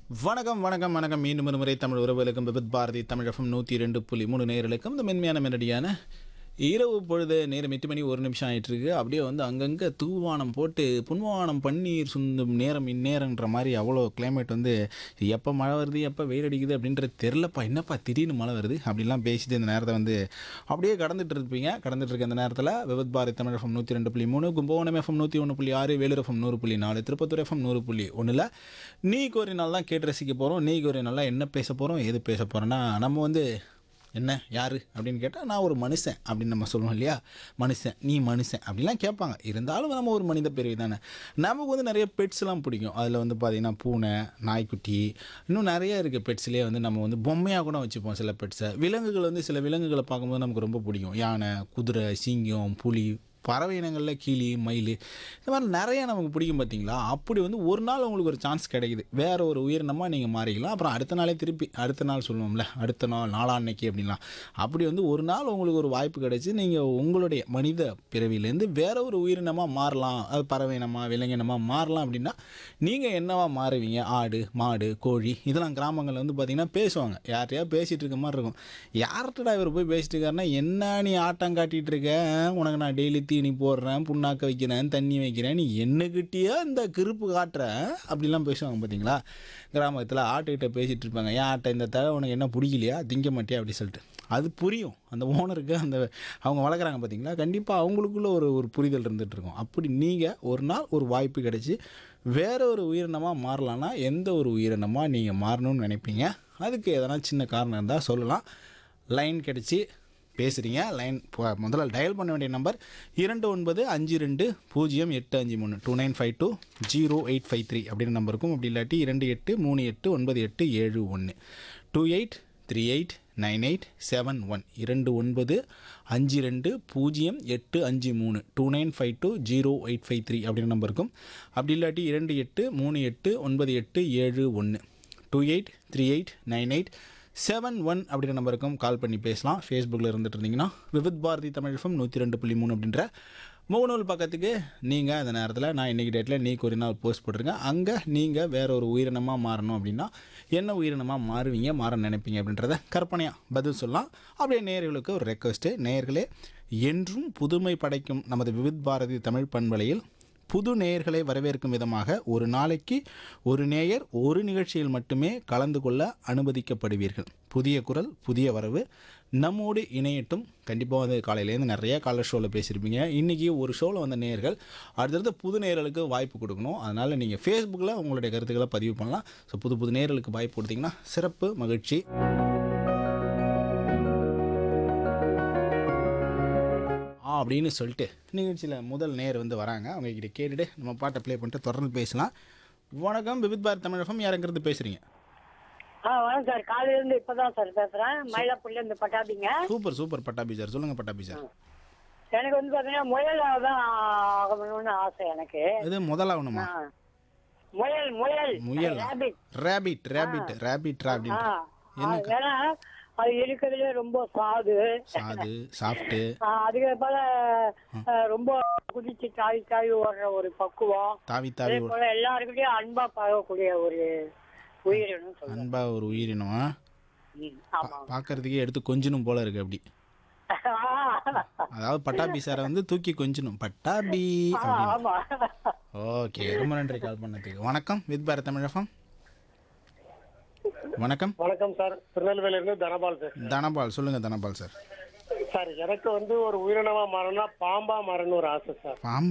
வணக்கம் வணக்கம் வணக்கம் மீண்டும் ஒரு முறை தமிழ் உறவுகளுக்கும் விபத் பாரதி தமிழகம் நூற்றி ரெண்டு புள்ளி மூணு நேயர்களுக்கும் இந்த மென்மையான மெலடியான இரவு பொழுது நேரம் எட்டு மணி ஒரு நிமிஷம் ஆயிட்டு இருக்கு அப்படியே வந்து அங்கங்கே தூவானம் போட்டு புன்வானம் பன்னீர் சுந்தும் நேரம் இந்நேரம்ன்ற மாதிரி அவ்வளோ கிளைமேட் வந்து எப்போ மழை வருது எப்போ வெயில் அடிக்குது அப்படின்றது தெரிலப்பா என்னப்பா திடீர்னு மழை வருது அப்படிலாம் பேசிட்டு இந்த நேரத்தை வந்து அப்படியே கடந்துட்டு இருப்பீங்க கடந்துட்டு இருக்க இந்த நேரத்தில் விபத் பாரதி தமிழ் எஃப்எம் நூற்றி ரெண்டு புள்ளி மூணு கும்பகோணம் எஃப்எம் நூற்றி ஒன்று புள்ளி ஆறு வேலூர் எஃப்எம் நூறு புள்ளி நாலு திருப்பத்தூர் எஃப்எம் நூறு புள்ளி ஒன்றில் நீக்கு ஒரு நாள் தான் கேட்டு ரசிக்க போகிறோம் நீக்கு ஒரு நாளாக என்ன பேச போகிறோம் எது பேச போகிறோன்னா நம்ம வந்து என்ன யார் அப்படின்னு கேட்டால் நான் ஒரு மனுஷன் அப்படின்னு நம்ம சொல்லுவோம் இல்லையா மனுஷன் நீ மனுஷன் அப்படிலாம் கேட்பாங்க இருந்தாலும் நம்ம ஒரு மனித பிறவி தானே நமக்கு வந்து நிறைய பெட்ஸ்லாம் பிடிக்கும் அதில் வந்து பார்த்திங்கன்னா பூனை நாய்க்குட்டி இன்னும் நிறைய இருக்குது பெட்ஸ்லேயே வந்து நம்ம வந்து பொம்மையாக கூட வச்சுப்போம் சில பெட்ஸை விலங்குகள் வந்து சில விலங்குகளை பார்க்கும்போது நமக்கு ரொம்ப பிடிக்கும் யானை குதிரை சிங்கம் புலி பறவை இனங்களில் கிளி மயில் இந்த மாதிரி நிறைய நமக்கு பிடிக்கும் பார்த்தீங்களா அப்படி வந்து ஒரு நாள் உங்களுக்கு ஒரு சான்ஸ் கிடைக்குது வேற ஒரு உயிரினமாக நீங்கள் மாறிக்கலாம் அப்புறம் அடுத்த நாளே திருப்பி அடுத்த நாள் சொல்லுவோம்ல அடுத்த நாள் நாளான்னைக்கு அப்படின்லாம் அப்படி வந்து ஒரு நாள் உங்களுக்கு ஒரு வாய்ப்பு கிடைச்சி நீங்கள் உங்களுடைய மனித பிறவியிலேருந்து வேற ஒரு உயிரினமாக மாறலாம் அது பறவை இனமாக விலங்கினமாக மாறலாம் அப்படின்னா நீங்கள் என்னவா மாறுவீங்க ஆடு மாடு கோழி இதெல்லாம் கிராமங்களில் வந்து பார்த்தீங்கன்னா பேசுவாங்க யார்கிட்டயா பேசிகிட்டு இருக்க மாதிரி இருக்கும் யார்கிட்டடா இவர் போய் பேசிட்டு இருக்காருன்னா என்ன நீ ஆட்டம் காட்டிகிட்டு இருக்க உனக்கு நான் டெய்லி தீனி போடுறேன் புண்ணாக்க வைக்கிறேன் தண்ணி வைக்கிறேன் நீ என்னகிட்டயே இந்த கிருப்பு காட்டுற அப்படிலாம் பேசுவாங்க பார்த்தீங்களா கிராமத்தில் ஆட்டுக்கிட்ட பேசிகிட்டு இருப்பாங்க ஏன் ஆட்டை இந்த தடவை உனக்கு என்ன பிடிக்கலையா திங்க மாட்டியா அப்படி சொல்லிட்டு அது புரியும் அந்த ஓனருக்கு அந்த அவங்க வளர்க்குறாங்க பார்த்தீங்களா கண்டிப்பாக அவங்களுக்குள்ள ஒரு ஒரு புரிதல் இருந்துகிட்டு இருக்கும் அப்படி நீங்கள் ஒரு நாள் ஒரு வாய்ப்பு கிடைச்சி வேற ஒரு உயிரினமாக மாறலான்னா எந்த ஒரு உயிரினமாக நீங்கள் மாறணும்னு நினைப்பீங்க அதுக்கு எதனா சின்ன காரணம் இருந்தால் சொல்லலாம் லைன் கிடச்சி பேசுகிறீங்க லைன் இப்போ முதல்ல டயல் பண்ண வேண்டிய நம்பர் இரண்டு ஒன்பது அஞ்சு ரெண்டு பூஜ்ஜியம் எட்டு அஞ்சு மூணு two nine five two zero eight five three அப்படின்ற நம்பருக்கும் அப்படி இல்லாட்டி இரண்டு எட்டு மூணு எட்டு ஒன்பது எட்டு ஏழு ஒன்று two eight three eight nine eight seven one இரண்டு ஒன்பது அஞ்சு ரெண்டு பூஜ்ஜியம் எட்டு அஞ்சு மூணு two nine five two zero eight five three அப்படின்ற நம்பருக்கும் அப்படி இல்லாட்டி இரண்டு எட்டு மூணு எட்டு ஒன்பது எட்டு ஏழு ஒன்று two eight three eight nine eight seven one அப்படின்ற நம்பருக்கும் கால் பண்ணி பேசலாம் ஃபேஸ்புக்கில் இருந்துட்டு இருந்தீங்கன்னா விவித் பாரதி தமிழ் எஃப்எம் நூற்றி ரெண்டு புள்ளி மூணு அப்படின்ற முகநூல் பக்கத்துக்கு நீங்கள் அந்த நேரத்தில் நான் இன்றைக்கி டேட்டில் நீ ஒரு நாள் போஸ்ட் போட்டிருக்கேன் அங்கே நீங்கள் வேற ஒரு உயிரினமாக மாறணும் அப்படின்னா என்ன உயிரினமாக மாறுவீங்க மாற நினைப்பீங்க அப்படின்றத கற்பனையாக பதில் சொல்லலாம் அப்படியே நேயர்களுக்கு ஒரு ரெக்வஸ்ட்டு நேயர்களே என்றும் புதுமை படைக்கும் நமது விவித் பாரதி தமிழ் பண்பலையில் புது நேயர்களை வரவேற்கும் விதமாக ஒரு நாளைக்கு ஒரு நேயர் ஒரு நிகழ்ச்சியில் மட்டுமே கலந்து கொள்ள அனுமதிக்கப்படுவீர்கள் புதிய குரல் புதிய வரவு நம்மோடு இணையட்டும் கண்டிப்பாக வந்து காலையிலேருந்து நிறைய காலர் ஷோவில் பேசியிருப்பீங்க இன்றைக்கி ஒரு ஷோவில் வந்த நேயர்கள் அடுத்தடுத்த புது நேயர்களுக்கு வாய்ப்பு கொடுக்கணும் அதனால் நீங்கள் ஃபேஸ்புக்கில் உங்களுடைய கருத்துக்களை பதிவு பண்ணலாம் ஸோ புது புது நேயர்களுக்கு வாய்ப்பு கொடுத்தீங்கன்னா சிறப்பு மகிழ்ச்சி ஆ அப்படின்னு சொல்லிட்டு நிகழ்ச்சியில் முதல் நேர் வந்து வராங்க அவங்க கிட்ட கேட்டுட்டு நம்ம பாட்டை ப்ளே பண்ணிட்டு தொடர்ந்து பேசலாம் வணக்கம் விபித் பாரத் தமிழகம் யாருங்கிறது பேசுகிறீங்க ஆ வணக்கம் சார் காலையில இருந்து இப்பதான் சார் பேசுறேன் மயிலாப்பூர்ல இருந்து பட்டாபிங்க சூப்பர் சூப்பர் பட்டாபி சார் சொல்லுங்கள் பட்டாபி சார் எனக்கு வந்து பாத்தீங்கன்னா முயல் தான் ஆகணும்னு ஆசை எனக்கு இது முதலாகணுமா ஆ. முயல் முயல் முயல் rabbit. ரேபிட் ரேபிட் ரேபிட்ரா ஆ. அப்படின்னு ஆ, என்ன ஏன்னா அது இருக்கிறதுல ரொம்ப சாது சாது சாஃப்ட்டு ஆ, அதுக்கு போல ஆ, ரொம்ப குதிச்சு தாவி தாவி ஓடுற ஒரு பக்குவம் தாவி அதே தாவி போல எல்லாருக்கிட்டையும் அன்பா பழகக்கூடிய ஒரு உயிரினம் சொல்லுவேன் அன்பா ஒரு உயிரினம் ஆ? ம், ஆமா பார்க்கறதுக்கே எடுத்து கொஞ்சணும் போல இருக்கு அப்படி அதாவது பட்டாபி சாரை வந்து தூக்கி கொஞ்சணும் பட்டாபி ஆ, அப்படின்னு ஆமா ஓகே ரொம்ப நன்றி கால் பண்ணதுக்கு வணக்கம் வித் பாரத் தமிழகம் வணக்கம் வணக்கம் சார் திருநெல்வேலியில இருந்து தனபால் சார் தனபால் சொல்லுங்க தனபால் சார் சார் எனக்கு வந்து ஒரு உயிரினமா மாறணும்னா பாம்பா மாறணும்னு ஒரு ஆசை சார் பாம்பு